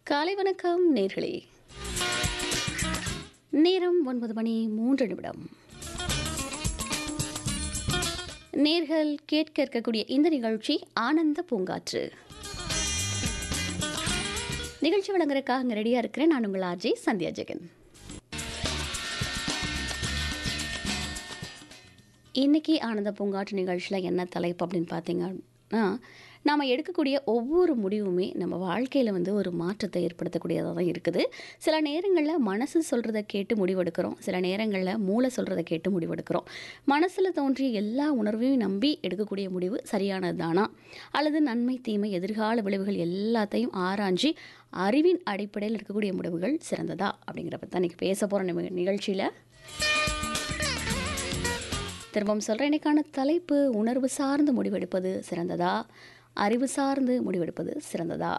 காலை வணக்கம் நேர்களே நேரம் ஒன்பது மணி மூன்று நிமிடம் நேர்கள் கேட்க இருக்கக்கூடிய இந்த நிகழ்ச்சி ஆனந்த பூங்காற்று நிகழ்ச்சி வழங்குறதுக்காக இங்கே ரெடியாக இருக்கிறேன் நான் உங்கள் ஆர்ஜே சந்தியா ஜெகன் இன்னைக்கு ஆனந்த பூங்காற்று நிகழ்ச்சியில் என்ன தலைப்பு அப்படின்னு பார்த்தீங்கன்னா நாம் எடுக்கக்கூடிய ஒவ்வொரு முடிவுமே நம்ம வாழ்க்கையில் வந்து ஒரு மாற்றத்தை ஏற்படுத்தக்கூடியதாக தான் இருக்குது சில நேரங்களில் மனசு சொல்கிறத கேட்டு முடிவெடுக்கிறோம் சில நேரங்களில் மூளை சொல்கிறத கேட்டு முடிவெடுக்கிறோம் மனசில் தோன்றிய எல்லா உணர்வையும் நம்பி எடுக்கக்கூடிய முடிவு சரியானது தானா அல்லது நன்மை தீமை எதிர்கால விளைவுகள் எல்லாத்தையும் ஆராய்ஞ்சி அறிவின் அடிப்படையில் இருக்கக்கூடிய முடிவுகள் சிறந்ததா அப்படிங்கிற பற்றி தான் இன்றைக்கி பேச போகிற நிகழ்ச்சியில் திரும்பவும் சொல்கிறேன் இன்னைக்கான தலைப்பு உணர்வு சார்ந்து முடிவெடுப்பது சிறந்ததா அறிவு சார்ந்து முடிவெடுப்பது சிறந்ததா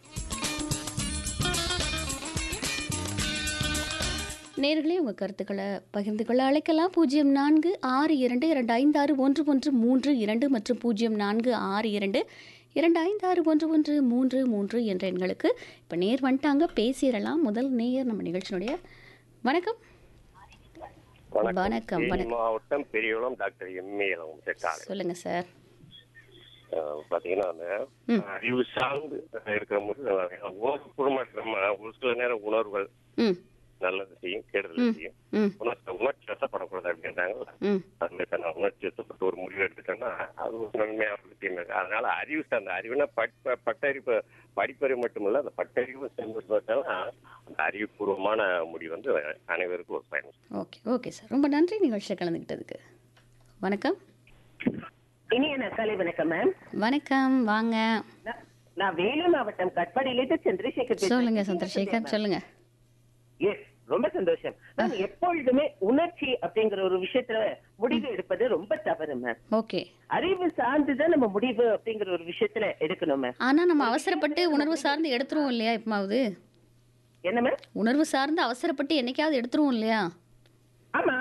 நேர்களே உங்கள் கருத்துக்களை பகிர்ந்து கொள்ள அழைக்கலாம் பூஜ்ஜியம் நான்கு ஆறு இரண்டு இரண்டு ஐந்து ஆறு ஒன்று ஒன்று மூன்று இரண்டு மற்றும் பூஜ்ஜியம் நான்கு ஆறு இரண்டு இரண்டு ஐந்து ஆறு ஒன்று ஒன்று மூன்று மூன்று என்ற எண்களுக்கு இப்போ நேர் வந்துட்டாங்க பேசிடலாம் முதல் நேர் நம்ம நிகழ்ச்சியினுடைய வணக்கம் வணக்கம், தேனி வணக்கம். மாவட்டம் பெரியகுளம் டாக்டர் எம்ஏ செட்டாளு சொல்லுங்க சார் பாத்தீங்கன்னா அந்த ம். அறிவு சார்ந்து இருக்கிற போது ஒரு குடும்பம் நம்ம ஒரு சில நேரம் உணர்வுகள் ம் நல்லது செய்யும் கெடுதல் செய்யும் ம் உணர்ச்சி உணர்ச்சி வசப்படக்கூடாது அப்படின்றாங்க ம் அதுல நான் உணர்ச்சி வசப்பட்டு ஒரு முடிவு எடுத்துட்டேன்னா அது ஒரு நன்மையா இருக்கு தீமை இருக்கு. அதனால அறிவு சார்ந்த அறிவுனா பட்ட பட்டறிவு படிப்பறிவு மட்டுமல்ல அந்த பட்டறிவு சேர்ந்து பார்த்தாலும் அந்த அறிவுபூர்வமான முடிவு வந்து அனைவருக்கும் ஒரு பயன் ஓகே ஓகே சார் ரொம்ப நன்றி நிகழ்ச்சியில் கலந்துக்கிட்டதுக்கு வணக்கம் இனிய நக்காலை வணக்கம் மேம் வணக்கம் வாங்க நான்- நான் வேலூர் மாவட்டம் கட்பாடியிலிருந்து சந்திரசேகர் பேசுறேன். சொல்லுங்க சந்திரசேகர் சொல்லுங்க Yes, ரொம்ப சந்தோஷம் மேம் எப்பொழுதுமே உணர்ச்சி அப்படிங்கிற ஒரு விஷயத்துல முடிவு எடுப்பது ரொம்ப தவறு மேம் ஓகே அறிவு சார்ந்துதான் நம்ம முடிவு அப்படிங்கிற ஒரு விஷயத்துல எடுக்கணும் மேம் ஆனால் நம்ம அவசரப்பட்டு உணர்வு சார்ந்து எடுத்துருவோம் இல்லையா எப்பமாவது என்ன மேம் உணர்வு சார்ந்து அவசரப்பட்டு என்னைக்காவது எடுத்துருவோம் இல்லையா ஆமா